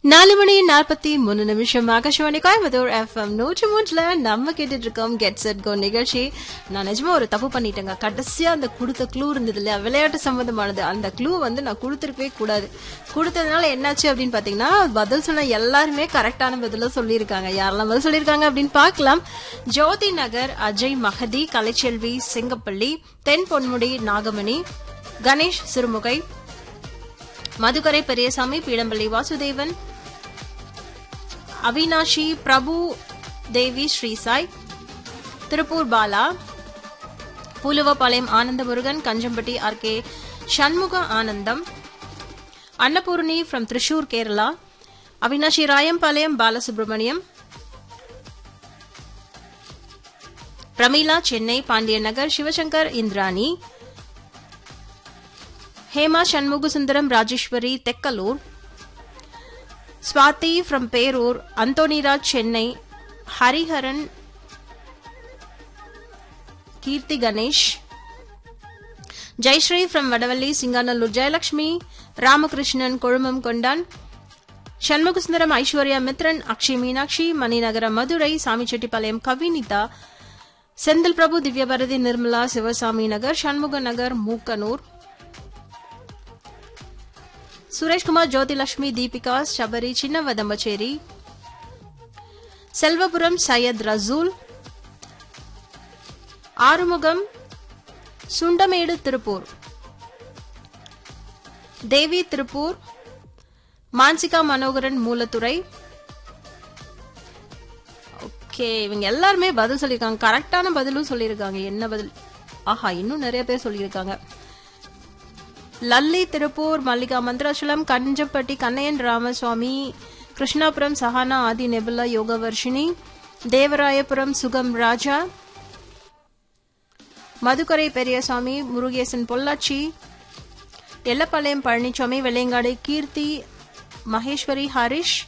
நாலு மணி நாற்பத்தி மூணு நிமிஷம் ஆகாஷவாணி கோயம்புத்தூர் எஃப்எம் நூற்று மூன்றுல நம்ம கேட்டுட்டு இருக்கோம் கெட் செட் கோ நிகழ்ச்சி நான் நிஜமா ஒரு தப்பு பண்ணிட்டேங்க கடைசியா அந்த கொடுத்த க்ளூ இருந்தது இல்லையா விளையாட்டு சம்பந்தமானது அந்த க்ளூ வந்து நான் கொடுத்துருக்கவே கூடாது கொடுத்ததுனால என்னாச்சு அப்படின்னு பாத்தீங்கன்னா பதில் சொன்ன எல்லாருமே கரெக்டான பதில சொல்லியிருக்காங்க யாரெல்லாம் பதில் சொல்லியிருக்காங்க அப்படின்னு பார்க்கலாம் ஜோதி நகர் அஜய் மகதி கலைச்செல்வி செங்கப்பள்ளி தென் பொன்முடி நாகமணி கணேஷ் சிறுமுகை மதுக்கரை பெரியசாமி பீடம்பள்ளி வாசுதேவன் அவினாஷி பிரபு தேவி Sri Sai Tiruppur Bala Pooluvapalayam Anandha Murugan Kanjampatti R K Shanmuga Anandham Annapoorni from Thrissur Kerala Avinashi Rayampalayam Balasubramaniam Prameela Chennai Pandiya Nagar Sivasankar Indrani Hema Shanmugasundaram Rajeswari Thekkalur Swathi from Perur Anthonyraj Chennai Hariharan Keerthi Ganesh Jayashree from Vadavalli Singanallur Jayalakshmi Ramakrishnan Kolumam Kondan Shanmugasundaram Aishwarya Mithran Akshay Meenakshi Maninagaram Madurai Samichettipalayam கவினிதா Senthil Prabhu Divyabharathi Nirmala Sivasamy Nagar Shanmuga Nagar Mookkanur Sureshkumar Jyothilakshmi Deepika Sabari Chinna Vadambacheri Selvapuram Syed Rasool Arumugam Sundamedu Tiruppur Devi Tiruppur Mansika Manoharan Moolathurai okay இவங்க எல்லாருமே பதில் சொல்லியிருக்காங்க கரெக்டான பதிலும் சொல்லியிருக்காங்க என்ன பதில் ஆஹா இன்னும் நிறைய பேர் சொல்லியிருக்காங்க லல்லி திருப்பூர் மல்லிகா மந்திராச்சலம் கஞ்சப்பட்டி கண்ணையன் ராமசுவாமி கிருஷ்ணாபுரம் சஹானா ஆதி நெபுலா யோகவர்ஷினி தேவராயபுரம் சுகம் ராஜா மதுக்கரை பெரியசாமி முருகேசன் பொள்ளாச்சி எல்லப்பாளையம் பழனிசாமி வெள்ளையங்காடு கீர்த்தி மகேஸ்வரி ஹரிஷ்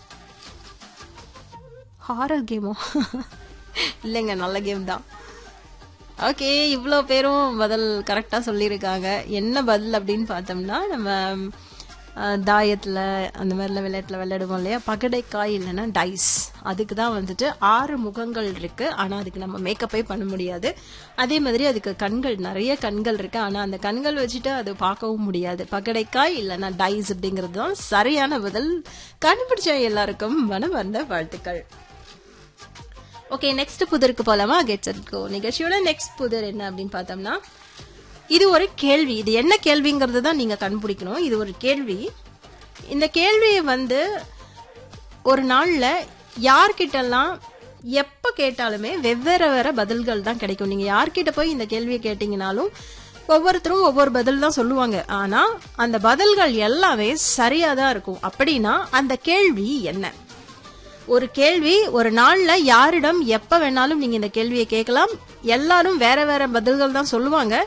ஹாரர் கேமோ இல்லைங்க நல்ல கேம் தான் ஓகே இவ்வளோ பேரும் பதில் கரெக்டாக சொல்லியிருக்காங்க என்ன பதில் அப்படின்னு பார்த்தோம்னா நம்ம அஹ், தாயத்தில் அந்த மாதிரிலாம் விளையாட்டில் விளையாடுவோம் இல்லையா பகடைக்காய் இல்லைன்னா டைஸ் அதுக்கு தான் வந்துட்டு ஆறு முகங்கள் இருக்கு ஆனால் அதுக்கு நம்ம மேக்கப்பே பண்ண முடியாது அதே மாதிரி அதுக்கு கண்கள் நிறைய கண்கள் இருக்கு ஆனால் அந்த கண்கள் வச்சுட்டு அது பார்க்கவும் முடியாது பகடைக்காய் இல்லைன்னா டைஸ் அப்படிங்கிறது தான் சரியான பதில் கண்டுபிடிச்ச எல்லாருக்கும் மனம் வந்த வாழ்த்துக்கள் ஓகே நெக்ஸ்ட் புதருக்கு போலாமா கெட்ஸ் அட் கோ நிகழ்ச்சியோட நெக்ஸ்ட் புதர் என்ன அப்படின்னு பார்த்தோம்னா இது ஒரு கேள்வி இது என்ன கேள்விங்கிறது தான் நீங்க கண்டுபிடிக்கணும் இது ஒரு கேள்வி இந்த கேள்வியை வந்து ஒரு நாள்ல யார்கிட்டலாம் எப்ப கேட்டாலுமே வெவ்வேறு வேற பதில்கள் தான் கிடைக்கும் நீங்க யார்கிட்ட போய் இந்த கேள்வியை கேட்டீங்கனாலும் ஒவ்வொருத்தரும் ஒவ்வொரு பதில் தான் சொல்லுவாங்க ஆனா அந்த பதில்கள் எல்லாமே சரியா தான் இருக்கும் அப்படின்னா அந்த கேள்வி என்ன ஒரு கேள்வி ஒரு நாள்ல யாரிடம் எப்ப வேணாலும் நீங்க இந்த கேள்வியை கேட்கலாம் எல்லாரும் வேற வேற பதில்கள் தான் சொல்லுவாங்க